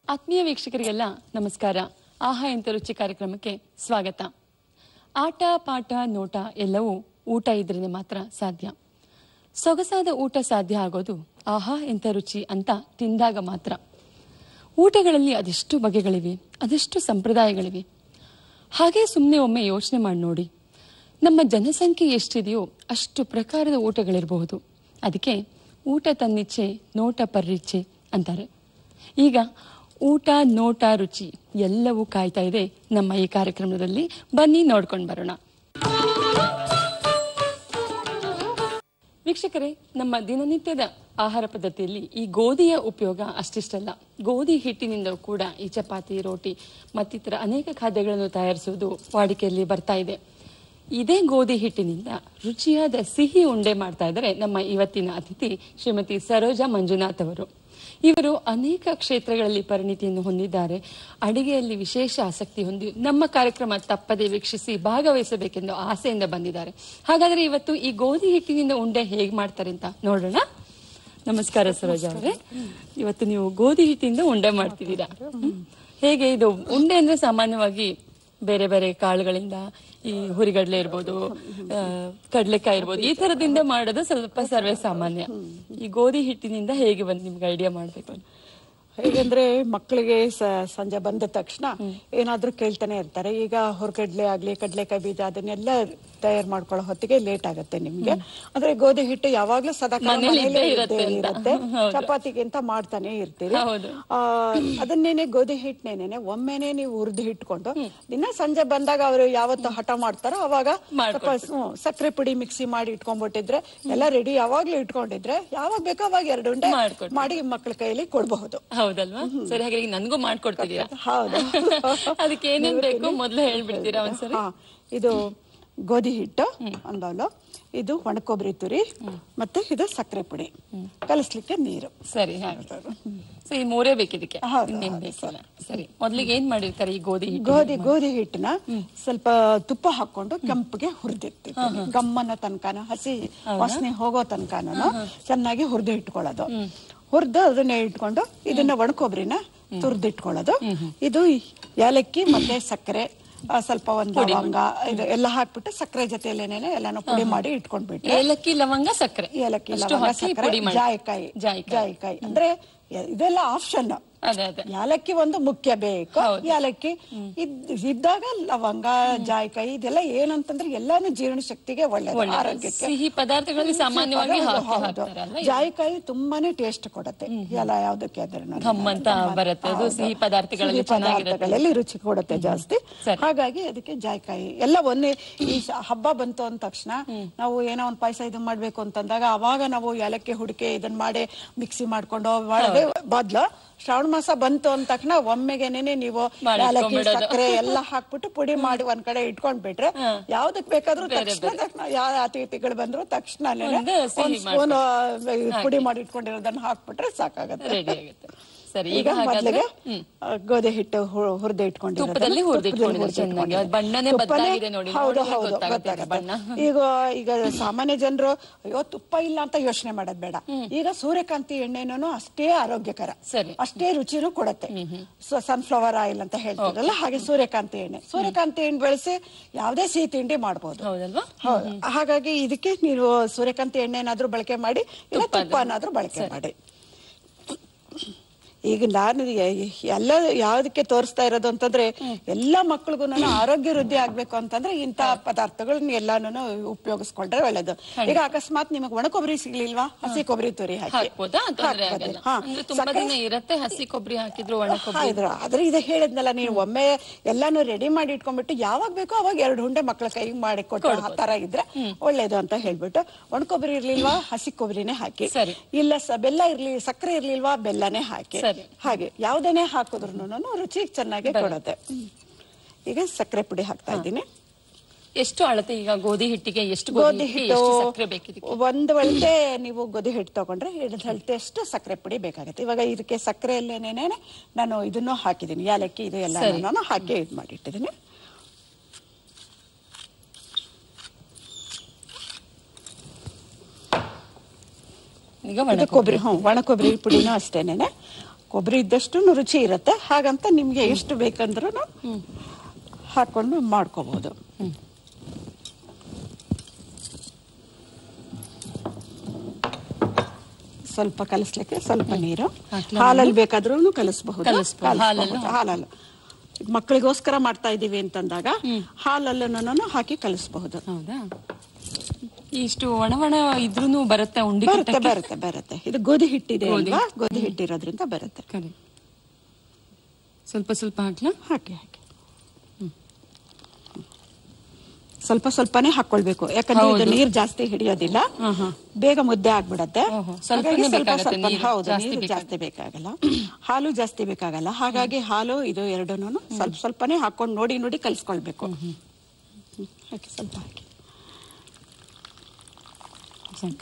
ಆತ್ಮೀಯ ವೀಕ್ಷಕರಿಗೆಲ್ಲ ನಮಸ್ಕಾರ ಆಹಾ ಎಂತ ರುಚಿ ಕಾರ್ಯಕ್ರಮಕ್ಕೆ ಸ್ವಾಗತ ಆಟ ಪಾಠ ನೋಟ ಎಲ್ಲವೂ ಊಟ ಇದ್ರೇನೆ ಮಾತ್ರ ಸಾಧ್ಯ ಸೊಗಸಾದ ಊಟ ಸಾಧ್ಯ ಆಗೋದು ಆಹಾ ಎಂತ ರುಚಿ ಅಂತ ತಿಂದಾಗ ಮಾತ್ರ ಊಟಗಳಲ್ಲಿ ಅದೆಷ್ಟು ಬಗೆಗಳಿವೆ ಅದೆಷ್ಟು ಸಂಪ್ರದಾಯಗಳಿವೆ ಹಾಗೆ ಸುಮ್ಮನೆ ಒಮ್ಮೆ ಯೋಚನೆ ಮಾಡಿ ನೋಡಿ ನಮ್ಮ ಜನಸಂಖ್ಯೆ ಎಷ್ಟಿದೆಯೋ ಅಷ್ಟು ಪ್ರಕಾರದ ಊಟಗಳಿರಬಹುದು ಅದಕ್ಕೆ ಊಟ ತನ್ನಿಚ್ಛೆ ನೋಟ ಪರ್ರಿಚ್ಛೆ ಅಂತಾರೆ ಈಗ ಊಟ ನೋಟ ರುಚಿ ಎಲ್ಲವೂ ಕಾಯ್ತಾ ಇದೆ ನಮ್ಮ ಈ ಕಾರ್ಯಕ್ರಮದಲ್ಲಿ ಬನ್ನಿ ನೋಡ್ಕೊಂಡು ಬರೋಣ ವೀಕ್ಷಕರೇ ನಮ್ಮ ದಿನನಿತ್ಯದ ಆಹಾರ ಪದ್ಧತಿಯಲ್ಲಿ ಈ ಗೋಧಿಯ ಉಪಯೋಗ ಅಷ್ಟಿಷ್ಟಲ್ಲ ಗೋಧಿ ಹಿಟ್ಟಿನಿಂದ ಕೂಡ ಈ ಚಪಾತಿ ರೋಟಿ ಮತ್ತಿತರ ಅನೇಕ ಖಾದ್ಯಗಳನ್ನು ತಯಾರಿಸುವುದು ವಾಡಿಕೆಯಲ್ಲಿ ಬರ್ತಾ ಇದೆ ಇದೇ ಗೋಧಿ ಹಿಟ್ಟಿನಿಂದ ರುಚಿಯಾದ ಸಿಹಿ ಉಂಡೆ ಮಾಡ್ತಾ ಇದ್ದಾರೆ ನಮ್ಮ ಇವತ್ತಿನ ಅತಿಥಿ ಶ್ರೀಮತಿ ಸರೋಜಾ ಮಂಜುನಾಥ್ ಅವರು ಇವರು ಅನೇಕ ಕ್ಷೇತ್ರಗಳಲ್ಲಿ ಪರಿಣಿತಿಯನ್ನು ಹೊಂದಿದ್ದಾರೆ ಅಡಿಗೆಯಲ್ಲಿ ವಿಶೇಷ ಆಸಕ್ತಿ ಹೊಂದಿ ನಮ್ಮ ಕಾರ್ಯಕ್ರಮ ತಪ್ಪದೆ ವೀಕ್ಷಿಸಿ ಭಾಗವಹಿಸಬೇಕೆಂದು ಆಸೆಯಿಂದ ಬಂದಿದ್ದಾರೆ ಹಾಗಾದ್ರೆ ಇವತ್ತು ಈ ಗೋಧಿ ಹಿಟ್ಟಿನಿಂದ ಉಂಡೆ ಹೇಗೆ ಮಾಡ್ತಾರೆ ಅಂತ ನೋಡೋಣ ನಮಸ್ಕಾರ ಸರೋಜಾ ಅವರೇ ಇವತ್ತು ನೀವು ಗೋಧಿ ಹಿಟ್ಟಿಂದ ಉಂಡೆ ಮಾಡ್ತಿದ್ದೀರಾ ಹ್ಮ್. ಹೇಗೆ ಇದು ಉಂಡೆ ಅಂದ್ರೆ ಸಾಮಾನ್ಯವಾಗಿ ಬೇರೆ ಬೇರೆ ಕಾಳುಗಳಿಂದ ಈ ಹುರಿಗಡ್ಲೆ ಇರ್ಬೋದು ಆ, ಕಡ್ಲೆಕಾಯಿ ಇರ್ಬೋದು ಈ ತರದಿಂದ ಮಾಡೋದು ಸ್ವಲ್ಪ ಸರ್ವೇ ಸಾಮಾನ್ಯ ಈ ಗೋಧಿ ಹಿಟ್ಟಿನಿಂದ ಹೇಗೆ ಬಂದ್ ನಿಮ್ಗೆ ಐಡಿಯಾ ಮಾಡ್ಬೇಕು ಅಂತ? ಹೇಗೆಂದ್ರೆ ಮಕ್ಕಳಿಗೆ ಸ- ಸಂಜೆ ಬಂದ ತಕ್ಷಣ ಏನಾದ್ರೂ ಕೇಳ್ತಾನೆ ಇರ್ತಾರೆ ಈಗ ಹೊರಗಡ್ಲೆ ಆಗ್ಲಿ ಕಡ್ಲೆಕಾಯಿ ಬೀಜ ಅದನ್ನೆಲ್ಲ ತಯಾರು ಮಾಡ್ಕೊಳ್ಳೋ ಹೊತ್ತಿಗೆ ಲೇಟ್ ಆಗುತ್ತೆ ನಿಮ್ಗೆ ಅಂದ್ರೆ ಗೋಧಿ ಹಿಟ್ಟು ಯಾವಾಗ್ಲೂ ಸದಾ ಕಾಲ ಮನೇಲಿ ಮನೇಲೇ ಇದ್ದೇ ಇದ್ದೇ ಇರುತ್ತೆ ಅಂತ. ಇರುತ್ತೆ ಹೌದು. ಚಪಾತಿಗೆ ಅಂತ ಮಾಡ್ತಾನೆ ಇರ್ತೀರಿ ಹೌದು. ಆ, ಅದನ್ನೇನೆ ಗೋಧಿ ಹಿಟ್ಟನೇನೆ ಒಮ್ಮೆನೆ ನೀವು ಹುರಿದು ಇಟ್ಕೊಂಡು ದಿನ ಸಂಜೆ ಬಂದಾಗ ಅವರು ಯಾವತ್ತು ಹಠ ಮಾಡ್ತಾರೋ ಅವಾಗ ಸ್ವಲ್ಪ ಹ್ಮ್, ಸಕ್ಕರೆ ಪುಡಿ ಮಿಕ್ಸಿ ಮಾಡಿ ಇಟ್ಕೊಂಡ್ಬಿಟ್ಟಿದ್ರೆ ಎಲ್ಲ ರೆಡಿ ಯಾವಾಗ್ಲೂ ಇಟ್ಕೊಂಡಿದ್ರೆ ಯಾವಾಗ ಬೇಕೋ ಅವಾಗ ಎರಡು ಉಂಡೆ ಮಾಡ್ಕೊಡ್ತೀವಿ. ಮಾಡಿ ಮಕ್ಕಳ ಕೈಯಲ್ಲಿ ಕೊಡಬಹುದು ಹೌದಲ್ವಾ ಸರಿ ಹಾಗೆ ಈಗ ನನ್ಗೂ ಮಾಡ್ಕೊಡ್ತಿದ್ದೀರಾ ಹೌದು ಅದಕ್ಕೆ ಏನೇನ್ ಬೇಕು ಮೊದ್ಲು ಹೇಳ್ಬಿಡ್ತೀರಾ ಒಂದ್ಸರಿ ಹಾ, ಇದು ಗೋಧಿ ಹಿಟ್ಟು ಒಂದ್ ಬೌಲು ಇದು ಒಣಕೊಬ್ಬರಿ ತುರಿ ಮತ್ತೆ ಇದು ಸಕ್ಕರೆ ಪುಡಿ ಕಲಿಸ್ಲಿಕ್ಕೆ ನೀರು ಸರಿ ಹಾಗೆ ಸೊ ಈ ಮೂರೇ ಬೇಕಿದಕ್ಕೆ ಹೌದು, ಇನ್ನೇನ್ ಬೇಕಿಲ್ಲ ಸರಿ ಮೊದ್ಲಿಗೆ ಏನ್ ಮಾಡಿರ್ತಾರೆ ಈ ಗೋಧಿ ಹಿಟ್ಟು ಗೋಧಿ ಗೋಧಿ ಹಿಟ್ಟನ್ನ ಸ್ವಲ್ಪ ತುಪ್ಪ ಹಾಕೊಂಡು ಕೆಂಪಗೆ ಹುರಿದಿರ್ತೀವಿ ಗಮ್ಮನ ತನಕನ ಹಸಿ ವಾಸನೆ ಹೋಗೋ ತನಕನ ಚೆನ್ನಾಗಿ ಹುರಿದು ಇಟ್ಕೊಳ್ಳೋದು ಹುರಿದು ಅದನ್ನ ಇಟ್ಕೊಂಡು ಇದನ್ನ ಒಣಕೊಬ್ಬರಿನ ತುರಿದಿಟ್ಕೊಳ್ಳೋದು ಇದು ಏಲಕ್ಕಿ ಮತ್ತೆ ಸಕ್ಕರೆ ಆ, ಸ್ವಲ್ಪ ಒಂದ್ ಲವಂಗ ಇದು ಎಲ್ಲ ಹಾಕ್ಬಿಟ್ಟು ಸಕ್ಕರೆ ಜೊತೆಲೇನೆ ಎಲ್ಲಾನು ಪುಡಿ ಮಾಡಿ ಇಟ್ಕೊಂಡ್ಬಿಟ್ರೆ ಏಲಕ್ಕಿ ಲವಂಗ ಸಕ್ಕರೆ ಏಲಕ್ಕಿ ಅಷ್ಟು ಲವಂಗ ಹಾಕಿ ಸಕ್ಕರೆ ಪುಡಿ ಮಾಡಿ ಜಾಯಿಕಾಯಿ ಜಾಯಿಕಾಯಿ ಜಾಯಿಕಾಯಿ ಅಂದ್ರೆ ಎ- ಇದೆಲ್ಲ ಆಪ್ಷನ್ ಅದೇ ಅದೇ ಯಾಲಕ್ಕಿ ಒಂದು ಮುಖ್ಯ ಬೇಕು ಯಾಲಕ್ಕಿ ಇದ್- ಇದ್ದಾಗ ಲವಂಗ ಜಾಯಿಕಾಯಿ ಇದೆಲ್ಲ ಏನಂತಂದ್ರೆ ಎಲ್ಲಾನು ಜೀರ್ಣ ಶಕ್ತಿಗೆ ಒಳ್ಳೇದು ಆರೋಗ್ಯಕ್ಕೆ ಸಿಹಿ ಪದಾರ್ಥಗಳಲ್ಲಿ ಸಾಮಾನ್ಯವಾಗಿ ಹೌದು, ಹಾಕಿ ಹೌದು. ಹಾಕ್ತಾರಲ್ಲ ಜಾಯಿಕಾಯಿ ತುಂಬಾನೇ ಟೇಸ್ಟ್ ಕೊಡುತ್ತೆ ಎಲ್ಲ ಯಾವ್ದಕ್ಕೆ ಅದ್ರ ಘಮ್ ಅಂತ ಬರುತ್ತೆ ಅದು ಸಿಹಿ ಪದಾರ್ಥಗಳಲ್ಲಿ ಚೆನ್ನಾಗಿರುತ್ತೆ ಪದಾರ್ಥಗಳಲ್ಲಿ ರುಚಿ ಕೊಡುತ್ತೆ ಜಾಸ್ತಿ ಹಾಗಾಗಿ ಅದಕ್ಕೆ ಜಾಯಿಕಾಯಿ ಎಲ್ಲ ಒಂದೇ ಈ ಸ- ಹಬ್ಬ ಬಂತು ಅಂದ ತಕ್ಷಣ ನಾವು ಏನೋ ಒಂದ್ ಪಾಯಸ ಇದು ಮಾಡ್ಬೇಕು ಅಂತಂದಾಗ ಅವಾಗ ನಾವು ಏಲಕ್ಕಿ ಹುಡಿಕೆ ಇದನ್ನ ಮಾಡಿ ಮಿಕ್ಸಿ ಮಾಡ್ಕೊಂಡು ಮಾಡದೆ ಬದ್ಲು ಶ್ರಾವಣ ಮಾಸ ಬಂತು ಅಂದ ತಕ್ಷಣ ಒಮ್ಮೆಗೆನೆ ನೀವು ಮಾಡಿ ಏಲಕ್ಕಿ ಇಟ್ಕೊಂಡ್ಬಿಡೋದು. ಸಕ್ಕರೆ ಎಲ್ಲ ಹಾಕ್ಬಿಟ್ಟು ಪುಡಿ ಮಾಡಿ ಒಂದ್ ಕಡೆ ಇಟ್ಕೊಂಡ್ ಬಿಟ್ರೆ ಯಾವ್ದಕ್ ಬೇಕಾದ್ರೂ ತಕ್ಷಣ ತಕ್ಷಣ ಯಾವ ಅತಿಥಿಗಳು ಬಂದ್ರು ತಕ್ಷಣನೇ ಒಂದು ಸಿಹಿ ಒಂದ್ ಸ್ಪೂನ್ ಪುಡಿ ಮಾಡಿ ಇಟ್ಕೊಂಡಿರೋದನ್ನ ಹಾಕ್ಬಿಟ್ರೆ ಸಾಕಾಗತ್ತೆ ರೆಡಿ ಆಗುತ್ತೆ ಸರಿ ಈಗ ಈಗ ಹಾಗಾದ್ರೆ ಮೊದಲಿಗೆ ಗೋಧಿ ಹಿಟ್ಟು ಹುರಿದು ಇಟ್ಕೊಂಡಿರೋದನ್ನ ತುಪ್ಪದಲ್ಲಿ ಹುರ್ದು ತುಪ್ಪದಲ್ಲಿ ಇಟ್ಕೊಂಡಿರೋದು ಹುರ್ದು ಚೆನ್ನಾಗಿ. ಅದು ಬಣ್ಣನೇ ತುಪ್ಪನೇ- ಬದಲಾಗಿದೆ ನೋಡಿ, ಹೌದು ನೋಡಿದ್ರೆ ಹೌದು ಗೊತ್ತಾಗುತ್ತೆ ಗೊತ್ತಾಗುತ್ತೆ ಬಣ್ಣ. ಈಗ ಈಗ ಸಾಮಾನ್ಯ ಜನರು ಅಯ್ಯೋ ತುಪ್ಪ ಇಲ್ಲ ಅಂತ ಯೋಚನೆ ಮಾಡೋದ್ ಬೇಡ ಈಗ ಸೂರ್ಯಕಾಂತಿ ಎಣ್ಣೆನೂ ಅಷ್ಟೇ ಆರೋಗ್ಯಕರ ಸರಿ. ಅಷ್ಟೇ ರುಚಿನೂ ಕೊಡುತ್ತೆ ಸನ್ಫ್ಲವರ್ ಆಯಿಲ್ ಅಂತ ಹೇಳ್ತಾರಲ್ಲ ಹಾಗೆ ಸೂರ್ಯಕಾಂತಿ ಎಣ್ಣೆ ಸೂರ್ಯಕಾಂತಿ ಎಣ್ಣೆ ಬಳಸಿ ಯಾವುದೇ ಸಿಹಿ ತಿಂಡಿ ಮಾಡ್ಬೋದು ಹೌದಲ್ವಾ ಹೌದು ಹಾಗಾಗಿ ಇದಕ್ಕೆ ನೀವು ಸೂರ್ಯಕಾಂತಿ ಎಣ್ಣೆನಾದ್ರೂ ಬಳಕೆ ಮಾಡಿ ಇಲ್ಲ ತುಪ್ಪನಾದ್ರೂ ಬಳಕೆ ಮಾಡಿ ಈಗ ನಾನು ಎ- ಎಲ್ಲ ಯಾವ್ದಕ್ಕೆ ತೋರಿಸ್ತಾ ಇರೋದು ಅಂತಂದ್ರೆ ಎಲ್ಲಾ ಮಕ್ಳಿಗೂ ಆರೋಗ್ಯ ವೃದ್ಧಿ ಆಗ್ಬೇಕು ಅಂತಂದ್ರೆ ಇಂತ ಪದಾರ್ಥಗಳನ್ನ ಎಲ್ಲಾನು ಉಪಯೋಗಿಸ್ಕೊಂಡ್ರೆ ಒಳ್ಳೇದು ಈಗ ಅಕಸ್ಮಾತ್ ನಿಮಗೆ ಒಣ ಕೊಬ್ಬರಿ ಸಿಗ್ಲಿಲ್ವಾ ಹಸಿ ಕೊಬ್ಬರಿ ತುರಿ ಹಾಕಿ ಹಾಕ್ಬೋದಾ ತೊಂದ್ರೆ ಹಾಕ್ಬೋದು. ಆಗಲ್ಲ ಹಾ. ಅಂದ್ರೆ ತುಂಬಾ ದಿನ ಇರತ್ತೆ ಹಸಿ ಕೊಬ್ಬರಿ ಹಾಕಿದ್ರು ಒಣ ಕೊಬ್ಬರಿ ಆಯ್ತು ಆದ್ರೆ ಇದು ಹೇಳಿದ್ನಲ್ಲ ನೀವು ಒಮ್ಮೆ ಎಲ್ಲಾನು ರೆಡಿ ಮಾಡಿ ಇಟ್ಕೊಂಡ್ಬಿಟ್ಟು ಯಾವಾಗ ಬೇಕೋ ಅವಾಗ ಎರಡು ಹುಂಡೆ ಮಕ್ಕಳ ಕೈಗೆ ಮಾಡಿ ಕೊಟ್ಟು ಆ ತರ ಇದ್ರೆ ಒಳ್ಳೇದು ಅಂತ ಹೇಳ್ಬಿಟ್ಟು ಒಣ ಕೊಬ್ಬರಿ ಇರ್ಲಿಲ್ವಾ ಹಸಿ ಕೊಬ್ಬರಿನೇ ಹಾಕಿ ಸರಿ. ಇಲ್ಲ ಸ ಬೆಲ್ಲ ಇರ್ಲಿ ಸಕ್ಕರೆ ಇರ್ಲಿಲ್ವಾ ಬೆಲ್ಲನೇ ಹಾಕಿ ಸರಿ. ಹಾಗೆ ಯಾವ್ದನ್ನೇ ಹಾಕಿದ್ರು ರುಚಿ ಚೆನ್ನಾಗಿ ಕೊಡುತ್ತೆ ಈಗ ಸಕ್ಕರೆ ಪುಡಿ ಹಾಕ್ತಾ ಇದ್ದೀನಿ ಎಷ್ಟು ಅಳತೆ ಈಗ ಗೋಧಿ ಹಿಟ್ಟಿಗೆ ಎಷ್ಟು ಗೋಧಿ ಗೋಧಿ ಹಿಟ್ಟಿಗೆ ಹಿಟ್ಟು ಎಷ್ಟು ಸಕ್ಕರೆ ಬೇಕಿದಕ್ಕೆ ಒಂದು ಅಳತೆ ನೀವು ಗೋಧಿ ಹಿಟ್ಟು ತಗೊಂಡ್ರೆ ಎರಡು ಅಳತೆ ಅಷ್ಟು ಸಕ್ಕರೆ ಪುಡಿ ಬೇಕಾಗುತ್ತೆ ಇವಾಗ ಇದಕ್ಕೆ ಸಕ್ಕರೆಯಲ್ಲೇನೇನೆ ನಾನು ಇದನ್ನು ಹಾಕಿದ್ದೀನಿ ಯಾಲಕ್ಕಿ ಇದು ಎಲ್ಲ ನಾನು ಹಾಕಿ ಇದು ಮಾಡಿಟ್ಟಿದ್ದೀನಿ ಈಗ ಒಣ ಇದು ಕೊಬ್ಬರಿ ಹ್ಞೂ ಒಣ ಕೊಬ್ಬರಿ ಪುಡಿನೂ ಅಷ್ಟೇನೆ ಕೊಬ್ಬರಿ ಇದ್ದಷ್ಟು ರುಚಿ ಇರುತ್ತೆ ಹಾಗಂತ ನಿಮ್ಗೆ ಎಷ್ಟು ಬೇಕಂದ್ರೂ ಹಾಕೊಂಡು ಮಾಡ್ಕೋಬಹುದು ಸ್ವಲ್ಪ ಕಲಿಸ್ಲಿಕ್ಕೆ ಸ್ವಲ್ಪ ನೀರು ಹಾಕ್ಲಾ ಹಾಲಲ್ಲಿ ಬೇಕಾದ್ರೂ ಕಲಿಸಬಹುದು ಕಲಿಸ್ಬೋದು, ಹಾಲಲ್ಲೂ ಹಾಲಲ್ಲಿ ಮಕ್ಕಳಿಗೋಸ್ಕರ ಮಾಡ್ತಾ ಇದೀವಿ ಅಂತಂದಾಗ ಹಾಲಲ್ಲೂ ಹಾಕಿ ಕಲಿಸಬಹುದು ಹೌದಾ ಇಷ್ಟು ಒಣ ಒಣ ಇದ್ರೂನು ಬರುತ್ತೆ ಉಂಡಿ ಬರುತ್ತೆ ಕಟ್ಟಕ್ಕೆ? ಬರುತ್ತೆ ಬರುತ್ತೆ ಇದು ಗೋಧಿ ಹಿಟ್ಟಿದೆ ಅಲ್ವಾ ಗೋಧಿ ಹಿಟ್ಟಿರೋದ್ರಿಂದ ಬರುತ್ತೆ ಕರೆ ಸ್ವಲ್ಪ ಸ್ವಲ್ಪ ಹಾಕ್ಲಾ ಹಾಕಿ ಹಾಕಿ ಸ್ವಲ್ಪ ಸ್ವಲ್ಪನೇ ಹಾಕೊಳ್ಬೇಕು ಯಾಕಂದ್ರೆ ಇದು ನೀರ್ ಜಾಸ್ತಿ ಹಿಡಿಯೋದಿಲ್ಲ ಬೇಗ ಮುದ್ದೆ ಆಗ್ಬಿಡತ್ತೆ ಓಹೋ, ಸ್ವಲ್ಪನೇ ಹಾಗಾಗಿ ಸ್ವಲ್ಪ ಬೇಕಾಗತ್ತೆ ಸ್ವಲ್ಪ ನೀರು, ಹೌದು ಜಾಸ್ತಿ ನೀರು ಜಾಸ್ತಿ ಬೇಕಾಗಲ್ಲ ಹಾಲು ಜಾಸ್ತಿ ಬೇಕಾಗಲ್ಲ ಹಾಗಾಗಿ ಹಾಲು ಇದು ಎರಡೂನು ಸ್ವಲ್ಪ ಸ್ವಲ್ಪನೇ ಹಾಕೊಂಡು ನೋಡಿ ನೋಡಿ ಕಲ್ಸ್ಕೊಳ್ಬೇಕು ಹ್ಮ್. ಹಾಕಿ ಸ್ವಲ್ಪ ಹಾಕಿ ಸಾಕ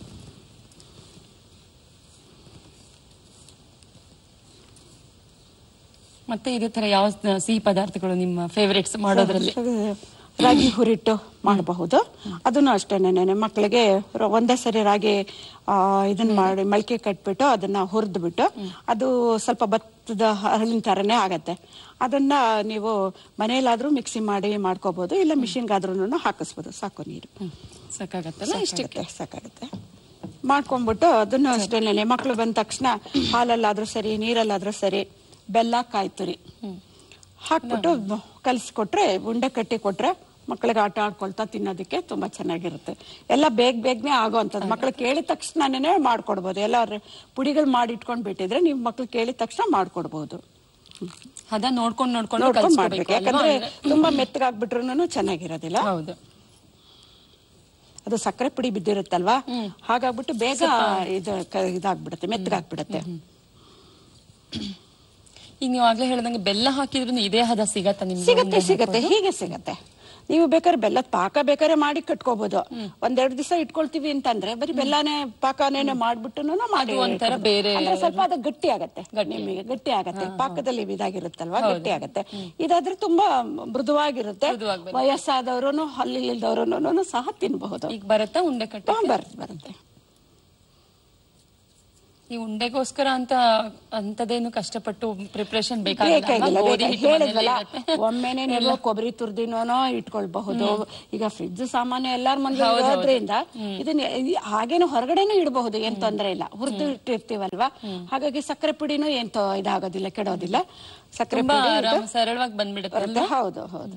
ಮತ್ತೆ ಇದೇ ತರ ಯಾವ ಸಿಹಿ ಪದಾರ್ಥಗಳು ನಿಮ್ಮ ಫೇವರೇಟ್ಸ್ ಮಾಡೋದ್ರಲ್ಲಿ ರಾಗಿ ಹುರಿಟ್ಟು ಮಾಡಬಹುದು ಅದನ್ನು ಅಷ್ಟೇನೆ ಮಕ್ಕಳಿಗೆ ರ- ಒಂದೇ ಸರಿ ರಾಗಿ ಆ, ಇದನ್ನ ಮಾಡಿ ಮೊಳಕೆ ಕಟ್ಬಿಟ್ಟು ಅದನ್ನ ಹುರಿದು ಬಿಟ್ಟು ಅದು ಸ್ವಲ್ಪ ಭತ್ತದ ಹರಳಿನ ತರನೇ ಆಗತ್ತೆ ಅದನ್ನ ನೀವು ಮನೆಯಲ್ಲಾದ್ರೂ ಮಿಕ್ಸಿ ಮಾಡಿ ಮಾಡ್ಕೋಬಹುದು ಇಲ್ಲ ಮಿಷಿನ್ಗಾದ್ರೂ ಹಾಕಿಸ್ಬೋದು ಸಾಕು ನೀರು ಸಾಕಾಗತ್ತಲ್ಲ ಇಷ್ಟಕ್ಕೆ ಸಾಕಾಗುತ್ತೆ ಸಾಕಾಗುತ್ತೆ ಮಾಡ್ಕೊಂಡ್ಬಿಟ್ಟು ಅದನ್ನು ಅಷ್ಟೇನೆ ಮಕ್ಕಳು ಬಂದ ತಕ್ಷಣ ಹಾಲಲ್ಲಾದ್ರೂ ಸರಿ ನೀರಲ್ಲಾದ್ರೂ ಸರಿ ಬೆಲ್ಲ ಕಾಯಿ ತುರಿ ಹಾಕ್ಬಿಟ್ಟು ಕಲಿಸ್ಕೊಟ್ರೆ ಉಂಡೆ ಕಟ್ಟಿ ಕೊಟ್ರೆ ಮಕ್ಕಳಿಗೆ ಆಟ ಆಡ್ಕೊಳ್ತಾ ತಿನ್ನೋದಕ್ಕೆ ತುಂಬಾ ಚೆನ್ನಾಗಿರುತ್ತೆ ಎಲ್ಲ ಬೇಗ ಬೇಗನೆ ಆಗೋವಂಥದ್ದು ಮಕ್ಕಳು ಕೇಳಿದ ತಕ್ಷಣನೇ ಮಾಡ್ಕೊಡ್ಬೋದು ಎಲ್ಲ ಪುಡಿಗಳು ಮಾಡಿ ಇಟ್ಕೊಂಡ್ ಬಿಟ್ಟಿದ್ರೆ ನೀವು ಮಕ್ಳು ಕೇಳಿದ ತಕ್ಷಣ ಮಾಡ್ಕೊಡ್ಬೋದು ಹದ ನೋಡ್ಕೊಂಡು ನೋಡ್ಕೊಂಡು ನೋಡ್ಕೊಂಡು ಕಲ್ಸ್ಕೊಬೇಕು ಮಾಡ್ಬೇಕು ಅಲ್ವಾ? ಯಾಕಂದ್ರೆ ತುಂಬಾ ಮೆತ್ತಗಾಗ್ಬಿಟ್ರು ಚೆನ್ನಾಗಿರೋದಿಲ್ಲ ಹೌದು ಅದು ಸಕ್ಕರೆ ಪುಡಿ ಬಿದ್ದಿರುತ್ತಲ್ವಾ ಹಾಗಾಗ್ಬಿಟ್ಟು ಬೇಗ ಇದು ಕ- ಇದಾಗ್ಬಿಡುತ್ತೆ ಮೆತ್ತಗಾಗ್ಬಿಡುತ್ತೆ ಈಗ ನೀವು ಆಗ್ಲೇ ಹೇಳ್ದಂಗೆ ಬೆಲ್ಲ ಹಾಕಿದ್ರು ಇದೇ ಹದ ಸಿಗತ್ತ ನಿಮ್ಗೆ ಸಿಗತ್ತೆ ಉಂಡೆ ಸಿಗತ್ತೆ ಹಾಕೋದು? ಹೀಗೆ ಸಿಗತ್ತೆ ನೀವು ಬೇಕಾದ್ರೆ ಬೆಲ್ಲದ ಪಾಕ ಬೇಕಾದ್ರೆ ಮಾಡಿ ಕಟ್ಕೋಬಹುದು ಒಂದೆರಡು ದಿವಸ ಇಟ್ಕೊಳ್ತೀವಿ ಅಂತಂದ್ರೆ ಬರೀ ಬೆಲ್ಲನೇ ಪಾಕನೇನೆ ಮಾಡ್ಬಿಟ್ಟು ಮಾಡಿ ಒಂಥರ ಇಟ್ಕೊಬೋದು. ಬೇರೆ ಅಂದ್ರೆ ಸ್ವಲ್ಪ ಅದು ಗಟ್ಟಿ ಆಗತ್ತೆ ನಿಮಗೆ ಗಟ್ಟಿ ಆಗತ್ತೆ ಪಾಕದಲ್ಲಿ ಇದಾಗಿರುತ್ತಲ್ವಾ ಗಟ್ಟಿ ಆಗತ್ತೆ ಇದಾದ್ರೆ ತುಂಬಾ ಮೃದುವಾಗಿರುತ್ತೆ ಮೃದುವಾಗಿ ವಯಸ್ಸಾದವರು ಹಲ್ಲಿಲ್ದವರು ಸಹ ತಿನ್ಬಹುದು ಈಗ ಬರುತ್ತಾ ಉಂಡೆ ಕಟ್ಟ ಬರುತ್ತೆ ಬರುತ್ತೆ ಈ ಉಂಡೆಗೋಸ್ಕರ ಅಂತ ಅಂತದೇನು ಕಷ್ಟಪಟ್ಟು ಪ್ರಿಪರೇಷನ್ ಬೇಕಾಗಿಲ್ಲ ಬೇಕಾಗಿಲ್ಲ ಬೇಕಾ- ಹೇಳಿದ್ವಲ್ಲ ಒಮ್ಮೆನೆ ನೀವು ಕೊಬ್ಬರಿ ತುರ್ದಿನೋ ಇಟ್ಕೊಳ್ಬಹುದು ಈಗ ಫ್ರಿಡ್ಜ್ ಸಾಮಾನ್ಯ ಎಲ್ಲಾರ ಮನೇಲಿ ಇರೋದ್ರಿಂದ ಇದನ್ನ ಇ- ಹಾಗೇನು ಹೊರಗಡೆನೂ ಇಡಬಹುದು ಏನ್ ತೊಂದ್ರೆ ಇಲ್ಲ ಹುರಿದು ಇಟ್ಟಿರ್ತೀವಲ್ವಾ ಹಾಗಾಗಿ ಸಕ್ಕರೆ ಪುಡಿನೂ ಏನ್ ತೊ- ಇದಾಗೋದಿಲ್ಲ ಕೆಡೋದಿಲ್ಲ ಸಕ್ಕರೆ ತುಂಬಾ ಪುಡಿ ಇದು ಆರಾಮ್ ಸರಳವಾಗಿ ಬಂದ್ಬಿಡುತ್ತೆ ಬರುತ್ತೆ. ಹೌದು ಹೌದು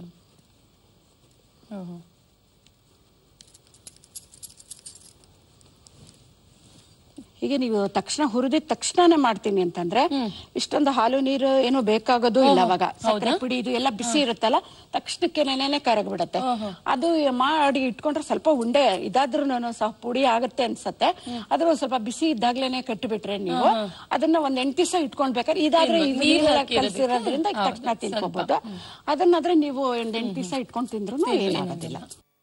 ಹೀಗೆ ನೀವು ತಕ್ಷಣ ಹುರಿದಿದ ತಕ್ಷಣನೇ ಮಾಡ್ತೀನಿ ಅಂತಂದ್ರೆ ಇಷ್ಟೊಂದು ಹಾಲು ನೀರು ಏನು ಬೇಕಾಗೋದು ಇಲ್ಲ ಅವಾಗ ಸಕ್ಕರೆ ಪುಡಿ ಇದು ಎಲ್ಲ ಬಿಸಿ ಇರುತ್ತಲ್ಲ ತಕ್ಷಣಕ್ಕೆ ನೆನೆನೆ ಕರಗ್ಬಿಡತ್ತೆ ಅದು ಮಾಡಿ ಇಟ್ಕೊಂಡ್ರೆ ಸ್ವಲ್ಪ ಉಂಡೆ ಇದಾದ್ರೂ ಸಹ ಪುಡಿ ಆಗುತ್ತೆ ಅನ್ಸತ್ತೆ ಅದ್ರ ಒಂದ್ ಸ್ವಲ್ಪ ಬಿಸಿ ಇದ್ದಾಗ್ಲೇನೆ ಕಟ್ಟಿಬಿಟ್ರೆ ನೀವು ಅದನ್ನ ಒಂದ್ ಎಂಟು ದಿವಸ ಇಟ್ಕೊಂಡ್ಬೇಕಾದ್ರೆ ಇದಾದ್ರೆ ಇದು ನೀರೆಲ್ಲ ಕಲ್ಸಿರೋದ್ರಿಂದ ತಕ್ಷಣ ತಿನ್ಕೋಬಹುದು ಅದನ್ನಾದ್ರೆ ನೀವು ಒಂದ್ ಎಂಟು ದಿವಸ ಇಟ್ಕೊಂಡ್ ತಿಂದ್ರು ಏನಾಗೋದಿಲ್ಲ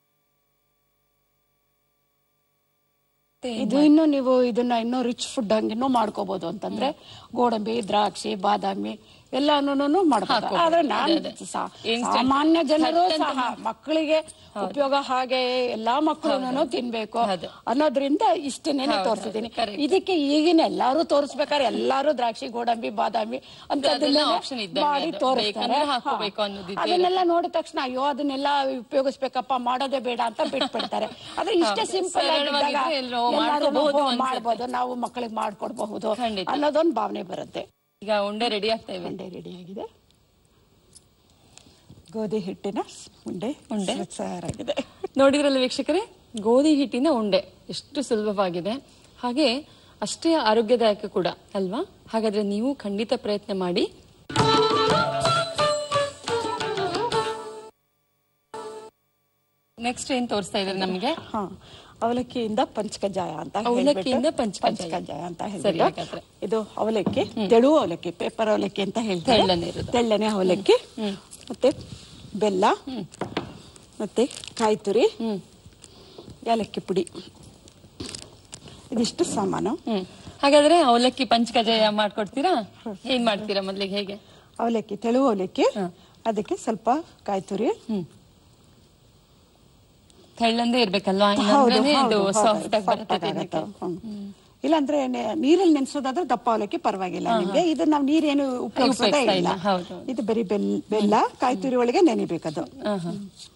ಇದು ಇನ್ನು ನೀವು ಇದನ್ನ ಇನ್ನೂ ರಿಚ್ ಫುಡ್ ಹಂಗಿನ್ನೂ ಮಾಡ್ಕೋಬಹುದು ಅಂತಂದ್ರೆ ಗೋಡಂಬಿ ದ್ರಾಕ್ಷಿ ಬಾದಾಮಿ ಎಲ್ಲಾನು ಮಾಡಬಹುದು ಆದ್ರೆ ನಾನು ಸಾ- ಸಾಮಾನ್ಯ ಜನರು ಸಹ ಮಕ್ಕಳಿಗೆ ಉಪಯೋಗ ಹಾಗೆ ಎಲ್ಲಾ ಮಕ್ಕಳು ತಿನ್ಬೇಕು ಅನ್ನೋದ್ರಿಂದ ಇಷ್ಟನ್ನೇನೆ ತೋರಿಸಿದೀನಿ ಇದಕ್ಕೆ ಈಗಿನ ಎಲ್ಲಾರು ತೋರಿಸ್ಬೇಕಾದ್ರೆ ಎಲ್ಲಾರು ದ್ರಾಕ್ಷಿ ಗೋಡಂಬಿ ಬಾದಾಮಿ ಅಂತದನ್ನೆಲ್ಲ option ಇದ್ದಂಗೆ ಮಾಡಿ ಅದು. ತೋರಿಸ್ತಾರೆ ಬೇಕಂದ್ರೆ ಹಾಕ್ಕೋಬೇಕು ಹಾ. ಅನ್ನೋದಿದೆ. ಅದನ್ನೆಲ್ಲ ನೋಡಿದ ತಕ್ಷಣ ಅಯ್ಯೋ ಅದನ್ನೆಲ್ಲ ಉಪಯೋಗಿಸ್ಬೇಕಪ್ಪ ಮಾಡೋದೇ ಬೇಡ ಅಂತ ಬಿಟ್ಬಿಡ್ತಾರೆ ಆದ್ರೆ ಇಷ್ಟೇ ಸಿಂಪಲ್ ಆಗಿದ್ದಾಗ ಸರಳವಾಗಿದ್ರೆ ಎಲ್ಲೋ ಎಲ್ಲಾರು ಮಾಡ್ಕೋಬಹುದು ಹೋ, ಅನ್ಸುತ್ತೆ. ಮಾಡ್ಬೋದು ನಾವು ಮಕ್ಕಳಿಗೆ ಮಾಡ್ಕೊಡ್ಬಹುದು ಖಂಡಿತ. ಅನ್ನೋದೊಂದು ಭಾವನೆ ಬರುತ್ತೆ ಈಗ ಉಂಡೆ ರೆಡಿ ಆಗ್ತಾ ಇವೆ ಉಂಡೆ ರೆಡಿ ಆಗಿದೆ ಗೋಧಿ ಹಿಟ್ಟಿನ ಉಂಡೆ ಉಂಡೆ. ತಯಾರಾಗಿದೆ ನೋಡಿದ್ರಲ್ಲ ವೀಕ್ಷಕರೇ ಗೋಧಿ ಹಿಟ್ಟಿನ ಉಂಡೆ ಎಷ್ಟು ಸುಲಭವಾಗಿದೆ ಹಾಗೆ ಅಷ್ಟೇ ಆರೋಗ್ಯದಾಯಕ ಕೂಡ ಅಲ್ವಾ ಹಾಗಾದ್ರೆ ನೀವು ಖಂಡಿತ ಪ್ರಯತ್ನ ಮಾಡಿ ನೆಕ್ಸ್ಟ್ ಏನ್ ತೋರಿಸ್ತಾ ಇದ್ದಾರೆ ನಮಗೆ ಹಾ ಅವಲಕ್ಕಿಯಿಂದ ಪಂಚಕಜಾಯ ಅಂತ ಅವಲಕ್ಕಿಯಿಂದ ಹೇಳ್ಬಿಟ್ಟು ಪಂಚಕಜಾಯ. ಪಂಚಕಜಾಯ ಅಂತ ಸರಿ, ಹೇಳ್ಬಿಟ್ಟು ಹಾಗಾದ್ರೆ. ಇದು ಅವಲಕ್ಕಿ ತೆಳು ಅವಲಕ್ಕಿ ಪೇಪರ್ ಅವಲಕ್ಕಿ ಅಂತ ಹೇಳ್ತಾರೆ ತೆಳ್ಳನೆ ಇರೋದು. ತೆಳ್ಳನೆ ಅವಲಕ್ಕಿ ಮತ್ತೆ ಬೆಲ್ಲ ಮತ್ತೆ ಕಾಯಿ ತುರಿ ಏಲಕ್ಕಿ ಪುಡಿ ಇದಿಷ್ಟು ಸಾಮಾನು ಹ್ಮ್ ಹಾಗಾದ್ರೆ ಅವಲಕ್ಕಿ ಪಂಚಕಜಾಯ ಮಾಡ್ಕೊಡ್ತೀರಾ ಏನ್ ಮಾಡ್ತೀರಾ ಮೊದ್ಲಿಗೆ ಹೇಗೆ ಅವಲಕ್ಕಿ ತೆಳು ಅವಲಕ್ಕಿ ಅದಕ್ಕೆ ಸ್ವಲ್ಪ ಕಾಯಿ ತುರಿ ತೆಳ್ಳಂದೇ ಇರ್ಬೇಕಲ್ವಾ ಹೌದು, ಇಲ್ಲಾಂದ್ರೇನೆ ಹೌದು, ಇದು ಹೌದು, ಸಾಫ್ಟ್ ಆಗಿ soft ಬರುತ್ತೆ ಆಗುತ್ತೆ. ತಿನ್ನಕ್ಕೆ. ಹ್ಮ್. ಇಲ್ಲಾಂದ್ರೆ ನೆ- ನೀರಲ್ಲಿ ನೆನೆಸೋದಾದ್ರೆ ದಪ್ಪ ಅವಲಕ್ಕಿ ಪರವಾಗಿಲ್ಲ ನಿಮ್ಗೆ ಇದು ನಾವು ನೀರೇನು ಉಪಯೋಗಿಸೋದೇ ಉಪಯೋಗಿಸ್ತಾ ಇಲ್ಲ ಇಲ್ಲ, ಹೌದು. ಇದು ಬರೀ ಬೆಲ್ ಬೆಲ್ಲ ಕಾಯಿ ತುರಿ ಒಳಗೆ ನೆನಿಬೇಕದು ಆಹಾ.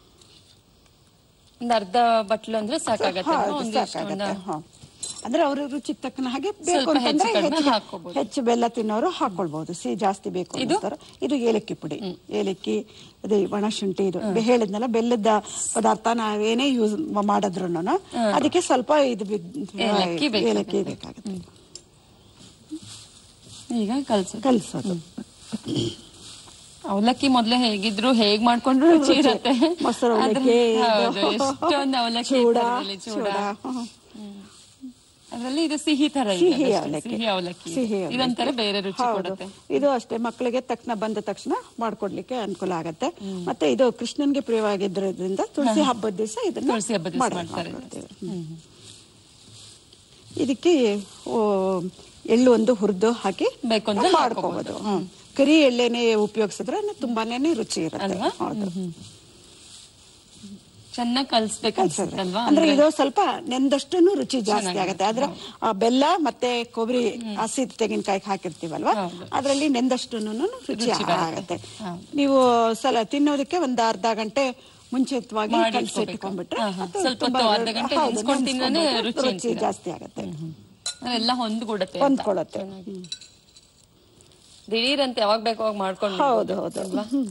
ಒಂದ್ ಅರ್ಧ ಬಟ್ಲು ಅಂದ್ರೆ ಸಾಕಾಗತ್ತೆ ಹೌದು, ಒಂದಿಷ್ಟು ಒಂದು ಸಾಕಾಗತ್ತೆ ಹಾ. ಅಂದ್ರೆ ಅವ್ರ ರುಚಿಗೆ ತಕ್ಕನ ಹಾಗೆ ಬೇಕು ಸ್ವಲ್ಪ ಅಂತಂದ್ರೆ ಹೆಚ್ಚು ಕಡಿಮೆ ಹೆಚ್ಚು ಹಾಕ್ಕೋಬಹುದು. ಹೆಚ್ಚು ಬೆಲ್ಲ ತಿನ್ನೋರು ಹಾಕೊಳ್ಬಹುದು ಸಿಹಿ ಜಾಸ್ತಿ ಬೇಕು ಅಂತಾರೆ ಇದು ಏಲಕ್ಕಿ ಪುಡಿ ಏಲಕ್ಕಿ ಅದೇ ಒಣಶುಂಠಿ ಇದು ಬೆ- ಹೇಳಿದ್ನಲ್ಲ ಬೆಲ್ಲದ ಪದಾರ್ಥ ನಾವೇನೇ ಯೂಸ್ ಮಾಡಿದ್ರು ಅದಕ್ಕೆ ಸ್ವಲ್ಪ ಇದು ಬಿ- ಏಲಕ್ಕಿ ಬೇಕಾಗುತ್ತೆ. ಏಲಕ್ಕಿ ಬೇಕಾಗುತ್ತೆ ಈಗ ಕಲ್ಸೋದು ಕಲ್ಸೋದು ಅವಲಕ್ಕಿ ಮೊದ್ಲೇ ಹೇಗಿದ್ರು ಹೇಗ್ ಮಾಡ್ಕೊಂಡ್ರು ರುಚಿ ಇರತ್ತೆ ಮೊಸರು ಅದ್ರ- ಅವಲಕ್ಕಿ ಹೌದು, ಎಷ್ಟೊಂದು ಅವಲಕ್ಕಿ ಚೂಡ ಇರ್ತದೆ, ಚೂಡ ಚೂಡ ಹ್ಮ್. ಅದ್ರಲ್ಲಿ ಇದು ಸಿಹಿ ತರ ಇದೆ ಸಿಹಿ ಅದಷ್ಟೇ, ಅವಲಕ್ಕಿ ಸಿಹಿ ಅವಲಕ್ಕಿ ಸಿಹಿ ಅವಲಕ್ಕಿ. ಇದೊಂಥರ ಬೇರೆ ರುಚಿ ಹೌದು. ಕೊಡುತ್ತೆ ಇದು ಅಷ್ಟೇ ಮಕ್ಕಳಿಗೆ ತಕ್ಷಣ ಬಂದ ತಕ್ಷಣ ಮಾಡ್ಕೊಡ್ಲಿಕ್ಕೆ ಅನುಕೂಲ ಆಗತ್ತೆ ಮತ್ತೆ ಇದು ಕೃಷ್ಣನ್ಗೆ ಪ್ರಿಯವಾಗಿದ್ರಿಂದ ತುಳಸಿ ಹಬ್ಬದ ದಿವಸ ಇದನ್ನ ತುಳಸಿ ಹಬ್ಬದ ದಿವ್ಸ ಮಾಡಿ- ಮಾಡ್ತಾರೆ. ಮಾಡ್ಕೊಡ್ತೀವಿ. ಹ್ಮ್. ಇದಕ್ಕೆ ಓ, ಎಳ್ಳು ಒಂದು ಹುರಿದು ಹಾಕಿ ಬೇಕು ಅಂದ್ರೆ ಮಾಡ್ಕೋಬಹುದು ಹ್ಮ್. ಕರಿ ಎಳ್ಳೆನೆ ಉಪಯೋಗಿಸಿದ್ರೆ ತುಂಬಾನೇ ರುಚಿ ಇರುತ್ತೆ ಅಲ್ವಾ? ಹೌದು ಚೆನ್ನಾಗಿ ಕಲ್ಸ್ಬೇಕು ಅನ್ಸುತ್ತಲ್ವಾ ಅಂದ್ರೆ ಇದು ಸ್ವಲ್ಪ ನೆಂದಷ್ಟು ರುಚಿ ಜಾಸ್ತಿ ಆಗುತ್ತೆ ಆದ್ರೆ ಆ ಬೆಲ್ಲ ಮತ್ತೆ ಕೊಬ್ಬರಿ ಹಸಿ ತೆಂಗಿನಕಾಯಿ ಹಾಕಿರ್ತೀವಲ್ವಾ ಹೌದು. ಅದ್ರಲ್ಲಿ ನೆಂದಷ್ಟು ರುಚಿ ಬರುತ್ತೆ. ಆಗುತ್ತೆ ಹೌದು. ನೀವು ಸಲ ತಿನ್ನೋದಕ್ಕೆ ಒಂದ್ ಅರ್ಧ ಗಂಟೆ ಮುಂಚಿತವಾಗಿ ಮಾಡಿ ಕಲಸಿಟ್ಕೊಂಡ್ಬಿಟ್ರೆ ಹಾ, ಹಾ. ಅದು ಸ್ವಲ್ಪ ತುಂಬಾ ಹೊತ್ತು ಅರ್ಧ ಗಂಟೆ ಹೌದು, ನೆನ್ಸ್ಕೊಂಡ್ ತಿಂದ್ರೇನೆ ನೆನ್ಸ್ಕೊಂಡ್ರೆ ರುಚಿ ರುಚಿ ಅಂತೀರ. ಜಾಸ್ತಿ ಆಗುತ್ತೆ ಎಲ್ಲ ಹೊಂದ್ಕೊಡತ್ತೆ ಅಂತ. ಹೊಂದ್ಕೊಳ್ಳುತ್ತೆ ದಿಢೀರ್ ಅಂತ ಯಾವಾಗ ಬೇಕು ಅವಾಗ ಮಾಡ್ಕೊಂಡು ಹೌದು ಹೌದು ಹ್ಮ್.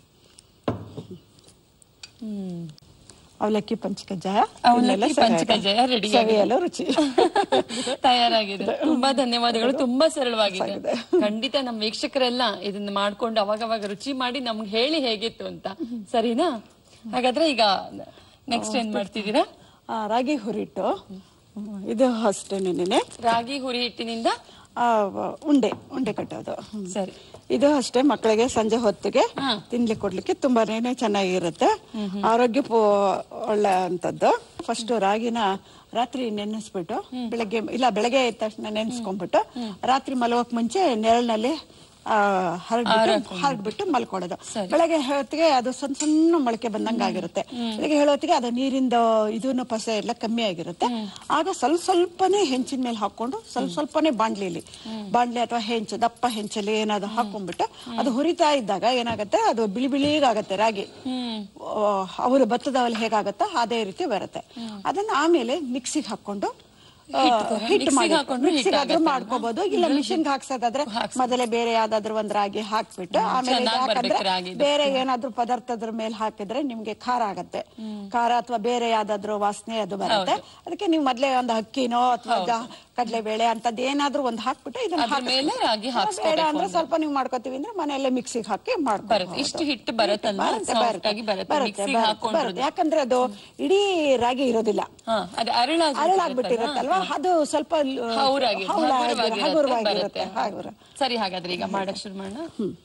ಹ್ಮ್ ಅವಲಕ್ಕಿ ಪಂಚಕಜ್ಜಾಯ ಅವಲಕ್ಕಿ ಇನ್ನೆಲ್ಲ ಸರಿಯಾಗಿ- ಪಂಚಕಜ್ಜಾಯ ready ಆಗಿದೆ. ಸವಿಯಲು ರುಚಿ ತಯಾರಾಗಿದೆ ತುಂಬಾ ಧನ್ಯವಾದಗಳು ತುಂಬಾ ಸರಳವಾಗಿದೆ ಖಂಡಿತ ನಮ್ಮ ವೀಕ್ಷಕರೆಲ್ಲ ಇದನ್ನ ಮಾಡ್ಕೊಂಡು ಅವಾಗ ಅವಾಗ ರುಚಿ ಮಾಡಿ ನಮ್ಗೆ ಹೇಳಿ ಹೇಗಿತ್ತು ಅಂತ ಸರಿನಾ ಹಾಗಾದ್ರೆ ಈಗ ನೆಕ್ಸ್ಟ್ ಏನ್ ಮಾಡ್ತಿದ್ದೀರಾ ಆ, ರಾಗಿ ಹುರಿಟ್ಟು ಇದು ಅಷ್ಟೇನೇನೆ ರಾಗಿ ಹುರಿ ಹಿಟ್ಟಿನಿಂದ ಆ, ಉಂಡೆ ಉಂಡೆ ಕಟ್ಟೋದು ಹ್ಮ್. ಸರಿ ಇದು ಅಷ್ಟೇ ಮಕ್ಕಳಿಗೆ ಸಂಜೆ ಹೊತ್ತಿಗೆ ಹಾ. ತಿನ್ಲಿಕ್ಕೆ ಕೊಡ್ಲಿಕ್ಕೆ ತುಂಬಾನೇ ಚೆನ್ನಾಗಿರುತ್ತೆ ಆರೋಗ್ಯ ಒಳ್ಳೆ ಅಂತದ್ದು ಫಸ್ಟ್ ರಾಗಿನ ರಾತ್ರಿ ನೆನೆಸ್ಬಿಟ್ಟು ಬೆಳಗ್ಗೆ ಇಲ್ಲ ಬೆಳಗ್ಗೆ ಎದ್ದ ತಕ್ಷಣ ನೆನೆಸ್ಕೊಂಡ್ಬಿಟ್ಟು ರಾತ್ರಿ ಮಲಗೋಕ್ ಮುಂಚೆ ನೆರಳಿನಲ್ಲಿ ಹರಡ್ಬಿಟ್ಟು ಹರಡ್ಬಿಟ್ಟು ಮಲ್ಕೊಳ್ಳೋದು ಬೆಳಗ್ಗೆ ಹೊತ್ತಿಗೆ ಅದು ಸಣ್ಣ ಸಣ್ಣ ಮೊಳಕೆ ಬಂದಂಗ ಆಗಿರುತ್ತೆ ಬೆಳಗ್ಗೆ ಹೇಳೋತ್ತಿಗೆ ಅದು ನೀರಿಂದ ಇದನ್ನು ಪಸೆ ಎಲ್ಲ ಕಮ್ಮಿ ಆಗಿರುತ್ತೆ ಆಗ ಸ್ವಲ್ಪ ಸ್ವಲ್ಪನೇ ಹೆಂಚಿನ ಮೇಲೆ ಹಾಕೊಂಡು ಸ್ವಲ್ಪ ಸ್ವಲ್ಪನೇ ಬಾಂಡ್ಲಿಲಿ ಬಾಂಡ್ಲಿ ಅಥವಾ ಹೆಂಚು ದಪ್ಪ ಹೆಂಚಲ್ಲಿ ಏನಾದ್ರು ಹಾಕೊಂಡ್ಬಿಟ್ಟು ಅದು ಹುರಿತಾ ಇದ್ದಾಗ ಏನಾಗುತ್ತೆ ಅದು ಬಿಳಿ ಬಿಳಿಗಾಗತ್ತೆ ರಾಗಿ ಅವರು ಭತ್ತದವಲ್ಲಿ ಹೇಗಾಗತ್ತೋ ಅದೇ ರೀತಿ ಬರುತ್ತೆ ಅದನ್ನ ಆಮೇಲೆ ಮಿಕ್ಸಿಗೆ ಹಾಕೊಂಡು ಆ, ಹಿಟ್ಟು ಮಾಡಿ ಮಿಕ್ಸಿಗೆ ಆದ್ರೂ ಮಾಡ್ಕೋಬಹುದು ಇಲ್ಲ ಮಿಷಿನ್ ಹಾಕ್ಸೋದಾದ್ರೆ ಮೊದಲೇ ಬೇರೆ ಯಾವ್ದಾದ್ರು ಒಂದ್ ರಾಗಿ ಹಾಕ್ಬಿಟ್ಟು ಆಮೇಲೆ ಇದು ಚೆನ್ನಾಗ್ ಯಾಕಂದ್ರೆ ಬರ್ಬೇಕು ರಾಗಿದು. ಬೇರೆ ಏನಾದ್ರೂ ಪದಾರ್ಥದ್ರ ಮೇಲೆ ಹಾಕಿದ್ರೆ ನಿಮ್ಗೆ ಖಾರ ಆಗತ್ತೆ ಖಾರ ಅಥವಾ ಬೇರೆ ಯಾವ್ದಾದ್ರು ವಾಸನೆ ಅದು ಬರುತ್ತೆ ಅದಕ್ಕೆ ನೀವು ಮೊದ್ಲೇ ಒಂದು ಅಕ್ಕಿನೋ ಅಥವಾ ಕಡಲೆಬೇಳೆ ಅಂತದ್ ಏನಾದ್ರೂ ಒಂದ್ ಹಾಕ್ಬಿಟ್ಟು ಇದನ್ನ ಅದ್ರ ಮೇಲೆ ರಾಗಿ ಬೇಡ ಹಾಕ್ಸ್ಕೋಬೇಕು ಅಂದ್ರೆ ಸ್ವಲ್ಪ ನೀವು ಮಾಡ್ಕೋತೀವಿ ಅಂದ್ರೆ ಮನೆಯಲ್ಲೇ ಮಿಕ್ಸಿಗೆ ಹಾಕಿ ಮಾಡ್ಬೋದು ಬರುತ್ತೆ ಇಷ್ಟು ಹಿಟ್ಟು ಬರುತ್ತಲ್ವಾ ಬರುತ್ತೆ, ಸಾಫ್ಟ್ ಬರುತ್ತೆ, ಆಗಿ ಬರುತ್ತೆ ಬರುತ್ತೆ, ಮಿಕ್ಸಿಗೆ ಬರುತ್ತೆ, ಹಾಕೊಂಡ್ರು ಬರುತ್ತೆ. ಯಾಕಂದ್ರೆ ಅದು ಇಡೀ ರಾಗಿ ಇರೋದಿಲ್ಲ ಹಾ ಅದು ಅರಳಾಗಿ ಅರಳಾಗ್ಬಿಟ್ಟಿರುತ್ತಲ್ವಾ ಅದು ಸ್ವಲ್ಪ ಲ್- ಹೌರಾಗಿ ಹೌರಾಗಿ- ಹಗುರವಾಗಿರುತ್ತೆ, ಹಗುರವಾಗಿರುತ್ತೆ ಬರುತ್ತೆ. ಹಗುರ ಸರಿ ಹಾಗಾದ್ರೆ ಈಗ ಮಾಡಕ್ ಶುರು ಮಾಡೋಣ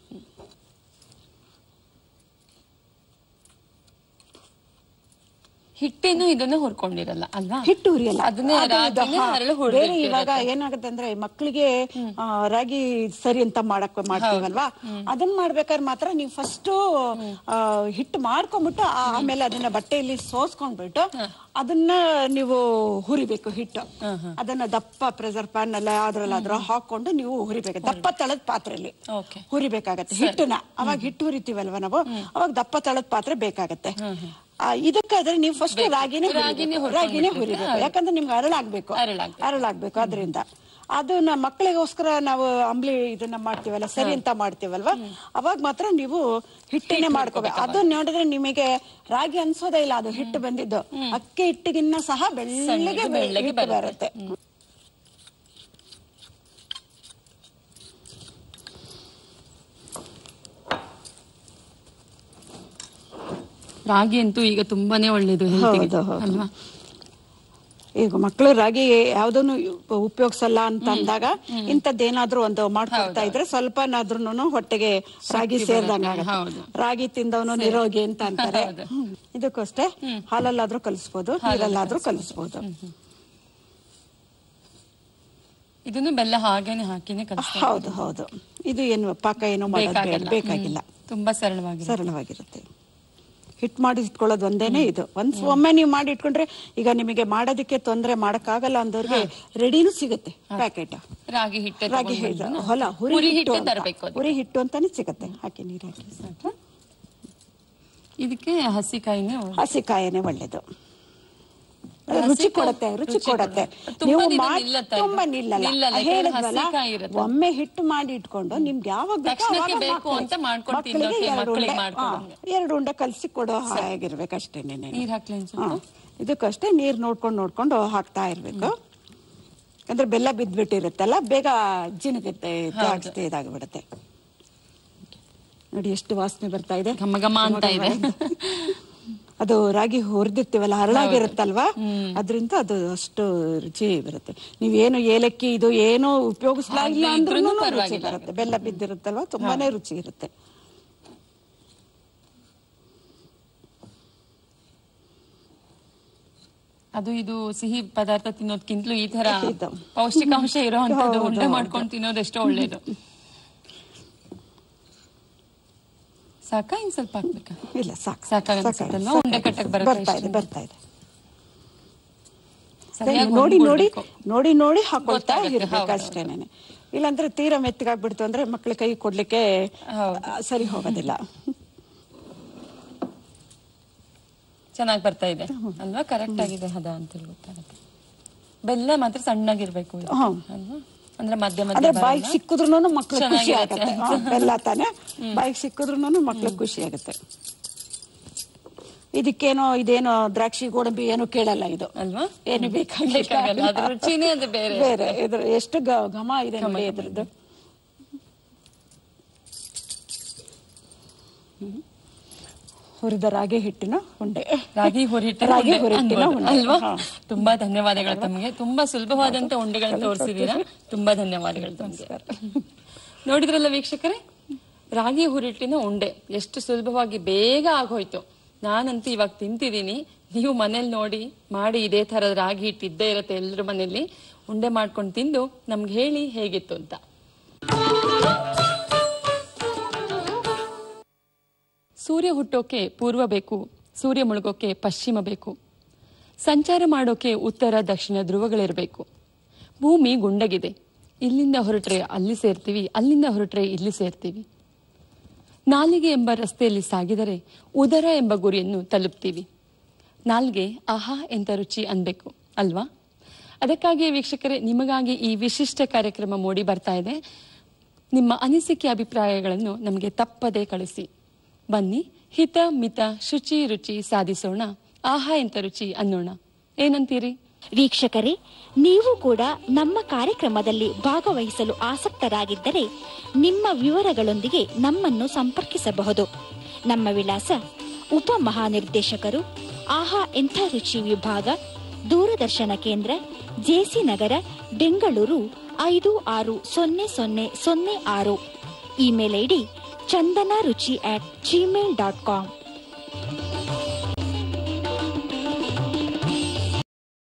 ಹಿಟ್ಟೇನು ಇದನ್ನ ಹುರ್ಕೊಂಡಿರಲ್ಲ ಅಲ್ವಾ ಹಿಟ್ಟು ಹುರಿಯಲ್ಲ ಅದನ್ನೇ ಅದು ಇದು, ರಾಗಿನೇ ಹಾ, ಅರಳು ಬೇರೆ ಹುರಿದಿಟ್ಟಿರುತ್ತೆ. ಇವಾಗ ಏನಾಗುತ್ತೆ ಅಂದ್ರೆ ಮಕ್ಕಳಿಗೆ ಆ, ರಾಗಿ ಸರಿ ಅಂತ ಮಾಡಕ್ ಮಾಡ್ತೀವಲ್ವಾ ಅದನ್ನ ಮಾಡ್ಬೇಕಾದ್ರೆ ಮಾತ್ರ ನೀವು ಫಸ್ಟ್ ಹಿಟ್ಟು ಮಾಡ್ಕೊಂಡ್ಬಿಟ್ಟು ಆ- ಆಮೇಲೆ ಅದನ್ನ ಬಟ್ಟೆಯಲ್ಲಿ ಸೋಸ್ಕೊಂಡ್ಬಿಟ್ಟು ಅದನ್ನ ನೀವು ಹುರಿಬೇಕು ಹಿಟ್ಟು ಅದನ್ನ ದಪ್ಪ ಪ್ರೆಸರ್ ಪ್ಯಾನ್ ಅಲ್ಲ ಅದ್ರಲ್ಲಾದ್ರೂ ಹಾಕೊಂಡು ನೀವು ಹುರಿಬೇಕು ದಪ್ಪ ತಳದ ಪಾತ್ರೆಯಲ್ಲಿ ಓಕೆ ಹುರಿಬೇಕಾಗತ್ತೆ ಹಿಟ್ಟನ್ನ ಅವಾಗ ಹಿಟ್ಟು ಹುರಿತೀವಲ್ವಾ ನಾವು ಅವಾಗ ದಪ್ಪ ತಳದ ಪಾತ್ರೆ ಬೇಕಾಗತ್ತೆ ಆ, ಇದಕ್ಕಾದ್ರೆ ನೀವು ಫಸ್ಟ್ ರಾಗಿನೇ ರಾಗಿನೇ ಹುರಿಬೇಕು. ರಾಗಿನೇ ಹುರಿಬೇಕು ಯಾಕಂದ್ರೆ ನಿಮ್ಗೆ ಅರಳಾಗ್ಬೇಕು ಅರಳಾಗ್ಬೇಕು. ಅರಳಾಗ್ಬೇಕು ಅದರಿಂದ ಅದನ್ನ ಮಕ್ಕಳಿಗೋಸ್ಕರ ನಾವು ಅಂಬ್ಲಿ ಇದನ್ನ ಮಾಡ್ತೀವಲ್ಲ ಸರಿ ಅಂತ ಮಾಡ್ತೀವಲ್ವಾ ಅವಾಗ ಮಾತ್ರ ನೀವು ಹಿಟ್ಟನ್ನೇ ಮಾಡ್ಕೋಬೇಕು ಅದು ನೋಡಿದ್ರೆ ನಿಮಗೆ ರಾಗಿ ಅನ್ಸೋದೇ ಇಲ್ಲ ಅದು ಹಿಟ್ಟು ಬಂದಿದ್ದು ಅಕ್ಕಿ ಹಿಟ್ಟಿಗಿನ್ನ ಸಹ ಬೆಳ್ಳಗೆ ಬೆಳ್ಳಗೆ ಹಿಟ್ಟು ಬರುತ್ತೆ. ಬರುತ್ತೆ ರಾಗಿ ಅಂತೂ ಈಗ ತುಂಬಾನೇ ಒಳ್ಳೇದು ಹೆಲ್ತಿಗೆ ಹೌದು, ಹೌದು. ಅಲ್ವಾ ಈಗ ಮಕ್ಕಳು ರಾಗಿ ಯಾವ್ದನ್ನು ಉಪಯೋಗಿಸಲ್ಲ ಅಂತ ಅಂದಾಗ ಇಂಥದ್ದೇನಾದ್ರೂ ಒಂದು ಮಾಡ್ಕೊಡ್ತಾ ಇದ್ರೆ ಸ್ವಲ್ಪನಾದ್ರೂ ಹೊಟ್ಟೆಗೆ ರಾಗಿ ಸೇರ್ದಂಗ ಹೌದು. ರಾಗಿ ತಿಂದವನು ನಿರೋಗಿ ಅಂತ ಅಂತಾರೆ ಹೌದು. ಹ್ಮ್. ಇದಕ್ಕಷ್ಟೇ ಹಾಲಲ್ಲಾದ್ರೂ ಕಲಿಸ್ಬೋದು ನೀರಲ್ಲಾದ್ರೂ ಕಲಿಸ್ಬೋದು ಇದನ್ನು ಬೆಲ್ಲ ಹಾಗೇನೆ ಹಾಕಿನೇ ಕಲಿಸ್ ಹೌದು ಹೌದು ಇದು ಏನು ಪಾಕ ಏನು ಮಾಡೋದು ಬೇಡ- ಬೇಕಾಗಿಲ್ಲ ತುಂಬಾ ಸರಳವಾಗಿದೆ ಸರಳವಾಗಿರುತ್ತೆ ಹಿಟ್ ಮಾಡಿ ಇಟ್ಕೊಳ್ಳೋದು ಒಂದೇನೆ ಇದು ಒಂದ್ ಒಮ್ಮೆ ನೀವು ಮಾಡಿ ಇಟ್ಕೊಂಡ್ರೆ ಈಗ ನಿಮಗೆ ಮಾಡೋದಕ್ಕೆ ತೊಂದರೆ ಮಾಡಕ್ಕಾಗಲ್ಲ ಅಂದವ್ರಿಗೆ ರೆಡಿನೂ ಸಿಗುತ್ತೆ ಪ್ಯಾಕೆಟ್ ರಾಗಿ ಹಿಟ್ಟೆ ರಾಗಿ ತಗೊಂಡ್ ಹಿಟ್ಟು ಬಂದು ಹೊಲ ಹುರಿ ಹುರಿ ಹಿಟ್ಟು ಹಿಟ್ಟೆ ಅಂತ. ತರಬೇಕು ಅದಕ್ಕೆ. ಹುರಿ ಹಿಟ್ಟು ಅಂತಾನೆ ಸಿಗುತ್ತೆ ಹಾಕಿ ನೀರು ಹಾಕಿ ಇದಕ್ಕೆ ಹಸಿ ಕಾಯಿನೇ ಹಸಿ ಕಾಯನೇ ಒಳ್ಳೇದು ಅದು ಹಸಿ ರುಚಿ ಕಾಯಿ- ಕೊಡುತ್ತೆ ರುಚಿ ರುಚಿ ಕೊಡುತ್ತೆ ಕೊಡುತ್ತೆ. ತುಂಬಾ ನೀವು ದಿನ ಮಾಡಿ ನಿಲ್ಲತ್ತಾ ಇದು? ತುಂಬಾ ನಿಲ್ಲಲ್ಲ ನಿಲ್ಲಲ್ಲ, ಯಾಕಂದ್ರೆ ಹೇಳಿದ್ವಲ್ಲ ಹಸಿ ಕಾಯಿ ಇರುತ್ತೆ. ಒಮ್ಮೆ ಹಿಟ್ಟು ಮಾಡಿ ಇಟ್ಕೊಂಡು ನಿಮ್ಗೆ ಯಾವಾಗ ಬೇಕೋ ತಕ್ಷಣಕ್ಕೆ ಅವಾಗ ಬೇಕು ಹಾಕ್ಕೊಳ್ಳಿ. ಅಂತ ಮಾಡ್ಕೊಂಡು ಮಕ್ಕಳಿಗೆ ತಿನ್ನೋಕೆ, ಎರಡು ಮಕ್ಕಳಿಗೆ ಉಂಡೆ- ಮಾಡ್ಕೊಡೋಂಗೆ. ಹಾ, ಎರಡು ಉಂಡೆ ಕಲಸಿ ಕೊಡೋ ಹಾಗಿರ್ಬೇಕು ಅಷ್ಟೇನೆ ನೀರ್ ಹಾಕ್ಲಿ ಅನ್ಸುತ್ತೆ ಇದಕ್ಕಷ್ಟೇ ನೀರ್ ನೋಡ್ಕೊಂಡು ನೋಡ್ಕೊಂಡು ಹಾಕ್ತಾ ಇರ್ಬೇಕು ಅಂದ್ರೆ ಬೆಲ್ಲ ಬಿದ್ದ್ಬಿಟ್ಟಿರುತ್ತಲ್ಲ ಬೇಗ ಜಿನಗುತ್ತೆ ಜಾಸ್ತಿ ಇದಾಗ್ಬಿಡುತ್ತೆ ನೋಡಿ ಎಷ್ಟು ವಾಸನೆ ಬರ್ತಾ ಇದೆ ಘಮ ಘಮ ಅಂತ ಇದೆ ಅದು ರಾಗಿ ಹುರಿದಿರ್ತೀವಲ್ಲ ಹರಳಾಗಿರುತ್ತಲ್ವಾ ಅದರಿಂದ ಅದು ಅಷ್ಟು ರುಚಿ ಬರುತ್ತೆ ನೀವೇನು ಏಲಕ್ಕಿ ಇದು ಏನು ಉಪಯೋಗಿಸ್ಲಾ ಇಲ್ಲ ಹಾಗೆ ಅಂದ್ರೂ ಇದ್ರೂನು ರುಚಿ ಪರವಾಗಿಲ್ಲ. ಬರುತ್ತೆ ಬೆಲ್ಲ ಬಿದ್ದಿರುತ್ತಲ್ವಾ ತುಂಬಾನೇ ರುಚಿ ಇರುತ್ತೆ ಅದು ಇದು ಸಿಹಿ ಪದಾರ್ಥ ತಿನ್ನೋದ್ಕಿಂತಲೂ ಈ ತರ ಇದು. ಪೌಷ್ಟಿಕಾಂಶ ಇರುವಂತದ್ದು ಹೌದು, ಉಂಡೆ ಹೌದು. ಮಾಡ್ಕೊಂಡು ತಿನ್ನೋದು ಎಷ್ಟೋ ಒಳ್ಳೇದು ಸಾಕಾ ಇನ್ ಸ್ವಲ್ಪ ಹಾಕ್ಬೇಕಾ ಇಲ್ಲ ಸಾಕು ಸಾಕಾಗತ್ತೆ ಸಾಕಾಗಿದೆ, ಅನ್ಸುತ್ತಲ್ವಾ? ಸಾಕಾಗಿದೆ. ಉಂಡೆ ಕಟ್ಟಕ್ ಬರತ್ತೆ ಬರ್ತಾ ಇದೆ ಇಷ್ಟು? ಬರ್ತಾ ಇದೆ ಸರಿಯಾಗಿ ನೋಡಿ ನೋಡಿ ಹೊಂದ್ಕೊಳ್ಬೇಕು. ನೋಡಿ ನೋಡಿ ಹಾಕೊಳ್ತಾ ಗೊತ್ತಾಗುತ್ತೆ, ಇರ್ಬೇಕು ಹೌದು, ಅಷ್ಟೇನೆ ಇಲ್ಲಾಂದ್ರೆ ತೀರಾ ಮೆತ್ತಗಾಗ್ಬಿಡ್ತು ಅಂದ್ರೆ ಮಕ್ಳ ಕೈ ಕೊಡ್ಲಿಕ್ಕೆ ಹೌದು. ಆ, ಸರಿ ಹೋಗೋದಿಲ್ಲ ಚೆನ್ನಾಗಿ ಬರ್ತಾ ಇದೆ ಅಲ್ವಾ ಕರೆಕ್ಟ್ ಆಗಿದೆ ಹದ ಅಂತ ಹೇಳಿ ಗೊತ್ತಾಗುತ್ತೆ ಬೆಲ್ಲ ಮಾತ್ರ ಸಣ್ಣಗಿರ್ಬೇಕು ಇದು, ಹಾ. ಅಲ್ವಾ ಅಂದ್ರೆ ಮಧ್ಯ ಅಂದ್ರೆ ಮಧ್ಯ ಬಾಯಿಗೆ ಬರಲ್ಲ. ಸಿಕ್ಕಿದ್ರು ಮಕ್ಳು ಖುಷಿ ಚೆನ್ನಾಗಿರುತ್ತೆ ಆಗುತ್ತೆ ಅಂತ. ಹಾ, ಬೆಲ್ಲ ತಾನೆ ಬಾಯಿಗೆ ಸಿಕ್ಕಿದ್ರು ಮಕ್ಳು ಖುಷಿ ಆಗುತ್ತೆ ಇದಕ್ಕೇನೋ ಇದೇನೋ ದ್ರಾಕ್ಷಿ ಗೋಡಂಬಿ ಏನು ಕೇಳಲ್ಲ ಇದು ಅಲ್ವಾ ಏನು ಬೇಕಾಗಲ್ಲ. ಬೇಕಾಗಿಲ್ಲ ಅದ್ರ ರುಚಿನೇ ಅದು ಬೇರೆ. ಬೇರೆ ಇದ್ರ ಎಷ್ಟು ಗ- ಘಮ ಇದೆ ನೋಡಿ ಇದ್ರದ್ದು ಹ್ಮ್. ಹುರಿದ ರಾಗಿ ಹಿಟ್ಟಿನ ಉಂಡೆ ರಾಗಿ ಹುರಿಟ್ಟಿನ ರಾಗಿ ಉಂಡೆ ಹುರಿಟ್ಟಿನ ಅನ್ಬೋದು, ಉಂಡೆ ಅಲ್ವಾ ಹಾ. ತುಂಬಾ ಧನ್ಯವಾದಗಳು ತಮಗೆ ತುಂಬಾ ಸುಲಭವಾದಂತ ಉಂಡೆಗಳನ್ನ ತೋರಿಸಿದೀರಾ ತುಂಬಾ ಧನ್ಯವಾದಗಳು ತಮಗೆ ನೋಡಿದ್ರಲ್ಲ ವೀಕ್ಷಕರೇ ರಾಗಿ ಹುರಿಟ್ಟಿನ ಉಂಡೆ ಎಷ್ಟು ಸುಲಭವಾಗಿ ಬೇಗ ಆಗೋಯ್ತು ನಾನಂತೂ ಇವಾಗ ತಿಂತಿದ್ದೀನಿ ನೀವು ಮನೇಲಿ ನೋಡಿ ಮಾಡಿ ಇದೇ ತರದ ರಾಗಿ ಹಿಟ್ಟು ಇದ್ದೇ ಇರುತ್ತೆ ಎಲ್ಲರ ಮನೇಲಿ ಉಂಡೆ ಮಾಡ್ಕೊಂಡು ತಿಂದು ನಮ್ಗೆ ಹೇಳಿ ಹೇಗಿತ್ತು ಅಂತ ಸೂರ್ಯ ಹುಟ್ಟೋಕೆ ಪೂರ್ವ ಬೇಕು ಸೂರ್ಯ ಮುಳುಗೋಕೆ ಪಶ್ಚಿಮ ಬೇಕು ಸಂಚಾರ ಮಾಡೋಕೆ ಉತ್ತರ ದಕ್ಷಿಣ ಧ್ರುವಗಳಿರಬೇಕು ಭೂಮಿ ಗುಂಡಗಿದೆ ಇಲ್ಲಿಂದ ಹೊರಟ್ರೆ ಅಲ್ಲಿ ಸೇರ್ತೀವಿ ಅಲ್ಲಿಂದ ಹೊರಟ್ರೆ ಇಲ್ಲಿ ಸೇರ್ತೀವಿ ನಾಲಿಗೆ ಎಂಬ ರಸ್ತೆಯಲ್ಲಿ ಸಾಗಿದರೆ ಉದರ ಎಂಬ ಗುರಿಯನ್ನು ತಲುಪ್ತೀವಿ ನಾಲ್ಗೆ ಆಹಾ ಎಂತ ರುಚಿ ಅನ್ಬೇಕು ಅಲ್ವಾ ಅದಕ್ಕಾಗಿ ವೀಕ್ಷಕರೇ ನಿಮಗಾಗಿ ಈ ವಿಶಿಷ್ಟ ಕಾರ್ಯಕ್ರಮ ಮೂಡಿ ಬರ್ತಾ ಇದೆ ನಿಮ್ಮ ಅನಿಸಿಕೆ ಅಭಿಪ್ರಾಯಗಳನ್ನು ನಮಗೆ ತಪ್ಪದೇ ಕಳಿಸಿ ಬನ್ನಿ ಹಿತ ಮಿತ ಶುಚಿ ರುಚಿ ಸಾಧಿಸೋಣ ಆಹಾ ಎಂತ ರುಚಿ ಅನ್ನೋಣ ಏನಂತೀರಿ ವೀಕ್ಷಕರೇ ನೀವು ಕೂಡ ನಮ್ಮ ಕಾರ್ಯಕ್ರಮದಲ್ಲಿ ಭಾಗವಹಿಸಲು ಆಸಕ್ತರಾಗಿದ್ದರೆ ನಿಮ್ಮ ವಿವರಗಳೊಂದಿಗೆ ನಮ್ಮನ್ನು ಸಂಪರ್ಕಿಸಬಹುದು ನಮ್ಮ ವಿಳಾಸ ಉಪ ಮಹಾನಿರ್ದೇಶಕರು ಆಹಾ ಎಂಥ ರುಚಿ ವಿಭಾಗ ದೂರದರ್ಶನ ಕೇಂದ್ರ ಜೆಸಿ ನಗರ ಬೆಂಗಳೂರು ಐದು ಆರು ಸೊನ್ನೆ ಸೊನ್ನೆ ಸೊನ್ನೆ ಆರು ಇಮೇಲ್ ಐಡಿ ಚಂದನ ರುಚಿ ಅಟ್ ಜಿಮೇಲ್ ಡಾಟ್ ಕಾಮ್